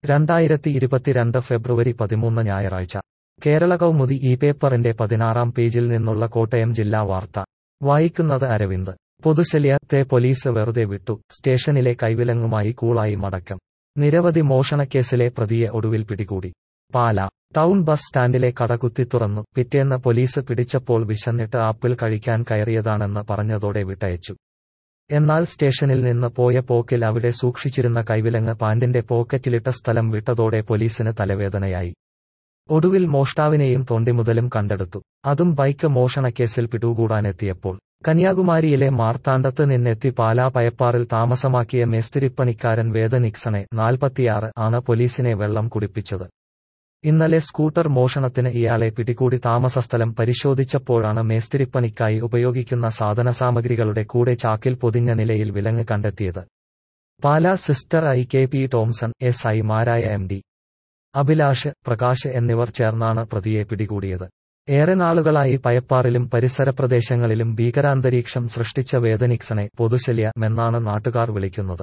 രണ്ടായിരത്തി ഇരുപത്തിരണ്ട് ഫെബ്രുവരി പതിമൂന്ന് ഞായറാഴ്ച കേരള കൗമുദി ഈ പേപ്പറിന്റെ പതിനാറാം പേജിൽ നിന്നുള്ള കോട്ടയം ജില്ലാ വാർത്ത വായിക്കുന്നത് അരവിന്ദ് പൊതുശല്യത്തെ പോലീസ് വെറുതെ വിട്ടു സ്റ്റേഷനിലെ കൈവിലങ്ങുമായി കൂളായി മടക്കം നിരവധി മോഷണക്കേസിലെ പ്രതിയെ ഒടുവിൽ പിടികൂടി പാല ടൗൺ ബസ് സ്റ്റാൻഡിലെ കട കുത്തിത്തുറന്നു പിറ്റേന്ന് പോലീസ് പിടിച്ചപ്പോൾ വിശന്നിട്ട് ആപ്പിൾ കഴിക്കാൻ കയറിയതാണെന്ന് പറഞ്ഞതോടെ വിട്ടയച്ചു എന്നാൽ സ്റ്റേഷനിൽ നിന്ന് പോയ പോക്കിൽ അവിടെ സൂക്ഷിച്ചിരുന്ന കൈവിലങ്ങ് പാന്റിന്റെ പോക്കറ്റിലിട്ട സ്ഥലം വിട്ടതോടെ പോലീസിന് തലവേദനയായി ഒടുവിൽ മോഷ്ടാവിനെയും തൊണ്ടിമുതലും കണ്ടെടുത്തു അതും ബൈക്ക് മോഷണക്കേസിൽ പിടികൂടാനെത്തിയപ്പോൾ കന്യാകുമാരിയിലെ മാർത്താണ്ഡത്ത് നിന്നെത്തി പാലാ പയപ്പാറിൽ താമസമാക്കിയ മേസ്തിരിപ്പണിക്കാരൻ വേദ നിക്സണെ നാൽപ്പത്തിയാറ് ആണ് പോലീസിനെ വെള്ളം കുടിപ്പിച്ചത് ഇന്നലെ സ്കൂട്ടർ മോഷണത്തിന് ഇയാളെ പിടികൂടി താമസസ്ഥലം പരിശോധിച്ചപ്പോഴാണ് മേസ്തിരിപ്പണിക്കായി ഉപയോഗിക്കുന്ന സാധനസാമഗ്രികളുടെ കൂടെ ചാക്കിൽ പൊതിഞ്ഞ നിലയിൽ വിലങ്ങ് കണ്ടെത്തിയത് Pala sister I K P Tomson S I മാരായ എം ഡി അഭിലാഷ് പ്രകാശ് എന്നിവർ ചേർന്നാണ് പ്രതിയെ പിടികൂടിയത് ഏറെ നാളുകളായി പയപ്പാറിലും പരിസര പ്രദേശങ്ങളിലും ഭീകരാന്തരീക്ഷം സൃഷ്ടിച്ച വേദനിക്സണെ പൊതുശല്യമെന്നാണ് നാട്ടുകാർ വിളിക്കുന്നത്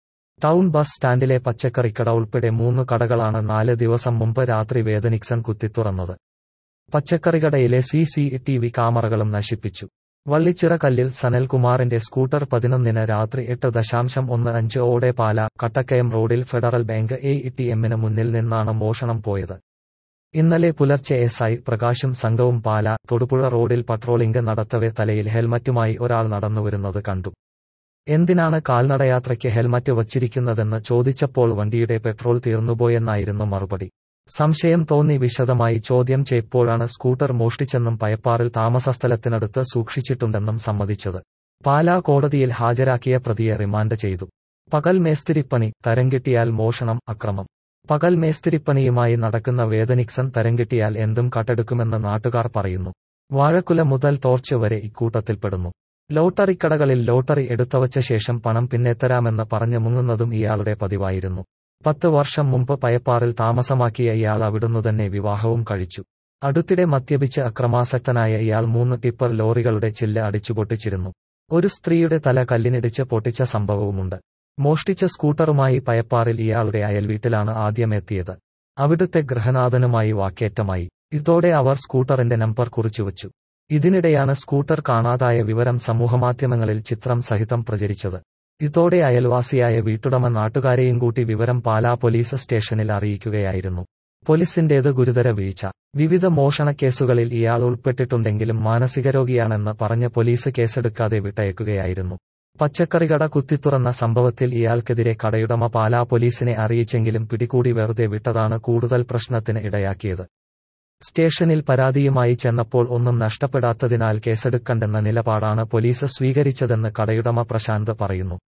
ടൗൺ ബസ് സ്റ്റാൻഡിലെ പച്ചക്കറിക്കട ഉൾപ്പെടെ മൂന്ന് കടകളാണ് നാല് ദിവസം മുമ്പ് രാത്രി വേദനിക്സൺ കുത്തിത്തുറന്നത് പച്ചക്കറികടയിലെ സി സി ടി വി ക്യാമറകളും നശിപ്പിച്ചു വള്ളിച്ചിറ കല്ലിൽ സനൽകുമാറിന്റെ സ്കൂട്ടർ പതിനൊന്നിന് രാത്രി എട്ട് ദശാംശം ഒന്ന് അഞ്ച് ഓടെ പാല കട്ടക്കയം റോഡിൽ ഫെഡറൽ ബാങ്ക് എ ടി എമ്മിന് മുന്നിൽ നിന്നാണ് മോഷണം പോയത് ഇന്നലെ പുലർച്ചെ എസ് ഐ പ്രകാശും സംഘവും പാല തൊടുപുഴ റോഡിൽ പട്രോളിംഗ് നടത്തവെ തലയിൽ ഹെൽമറ്റുമായി ഒരാൾ നടന്നുവരുന്നത് കണ്ടു എന്തിനാണ് കാൽനടയാത്രയ്ക്ക് ഹെൽമറ്റ് വച്ചിരിക്കുന്നതെന്ന് ചോദിച്ചപ്പോൾ വണ്ടിയുടെ പെട്രോൾ തീർന്നുപോയെന്നായിരുന്നു മറുപടി സംശയം തോന്നി വിശദമായി ചോദ്യം ചെയ്യപ്പോഴാണ് സ്കൂട്ടർ മോഷ്ടിച്ചെന്നും പയപ്പാറിൽ താമസസ്ഥലത്തിനടുത്ത് സൂക്ഷിച്ചിട്ടുണ്ടെന്നും സമ്മതിച്ചത് പാലാ കോടതിയിൽ ഹാജരാക്കിയ പ്രതിയെ റിമാൻഡ് ചെയ്തു പകൽ മേസ്തിരിപ്പണി തരംകിട്ടിയാൽ മോഷണം അക്രമം പകൽ മേസ്തിരിപ്പണിയുമായി നടക്കുന്ന വേദനിക്സൺ തരംകിട്ടിയാൽ എന്തും കട്ടെടുക്കുമെന്ന് നാട്ടുകാർ പറയുന്നു വാഴക്കുല മുതൽ ടോർച്ച് വരെ ഇക്കൂട്ടത്തിൽപ്പെടുന്നു ലോട്ടറിക്കടകളിൽ ലോട്ടറി എടുത്തവച്ച ശേഷം പണം പിന്നെത്തരാമെന്ന് പറഞ്ഞു മുങ്ങുന്നതും ഇയാളുടെ പതിവായിരുന്നു പത്ത് വർഷം മുമ്പ് പയപ്പാറിൽ താമസമാക്കിയ ഇയാൾ അവിടുന്ന് തന്നെ വിവാഹവും കഴിച്ചു അടുത്തിടെ മദ്യപിച്ച് അക്രമാസക്തനായ ഇയാൾ മൂന്ന് ടിപ്പർ ലോറികളുടെ ചില്ല് അടിച്ചുപൊട്ടിച്ചിരുന്നു ഒരു സ്ത്രീയുടെ തല കല്ലിനിടിച്ച് പൊട്ടിച്ച സംഭവവുമുണ്ട് മോഷ്ടിച്ച സ്കൂട്ടറുമായി പയപ്പാറിൽ ഇയാളുടെ അയൽവീട്ടിലാണ് ആദ്യം എത്തിയത് അവിടുത്തെ ഗൃഹനാഥനുമായി വാക്കേറ്റമായി ഇതോടെ അവർ സ്കൂട്ടറിന്റെ നമ്പർ കുറിച്ചുവച്ചു ഇതിനിടെയാണ് സ്കൂട്ടർ കാണാതായ വിവരം സമൂഹമാധ്യമങ്ങളിൽ ചിത്രം സഹിതം പ്രചരിച്ചത് ഇതോടെ അയൽവാസിയായ വീട്ടുടമ നാട്ടുകാരെയും കൂട്ടി വിവരം പാലാ പോലീസ് സ്റ്റേഷനിൽ അറിയിക്കുകയായിരുന്നു പോലീസിന്റേത് ഗുരുതര വീഴ്ച വിവിധ മോഷണക്കേസുകളിൽ ഇയാൾ ഉൾപ്പെട്ടിട്ടുണ്ടെങ്കിലും മാനസികരോഗിയാണെന്ന് പറഞ്ഞ് പോലീസ് കേസെടുക്കാതെ വിട്ടയക്കുകയായിരുന്നു പച്ചക്കറികട കുത്തിത്തുറന്ന സംഭവത്തിൽ ഇയാൾക്കെതിരെ കടയുടമ പാലാ പോലീസിനെ അറിയിച്ചെങ്കിലും പിടികൂടി വെറുതെ വിട്ടതാണ് കൂടുതൽ പ്രശ്നത്തിന് ഇടയാക്കിയത് സ്റ്റേഷനിൽ പരാതിയുമായി ചെന്നപ്പോൾ ഒന്നും നഷ്ടപ്പെടാത്തതിനാൽ കേസെടുക്കണ്ടെന്ന നിലപാടാണ് പോലീസ് സ്വീകരിച്ചതെന്ന് കടയുടമ പ്രശാന്ത് പറയുന്നു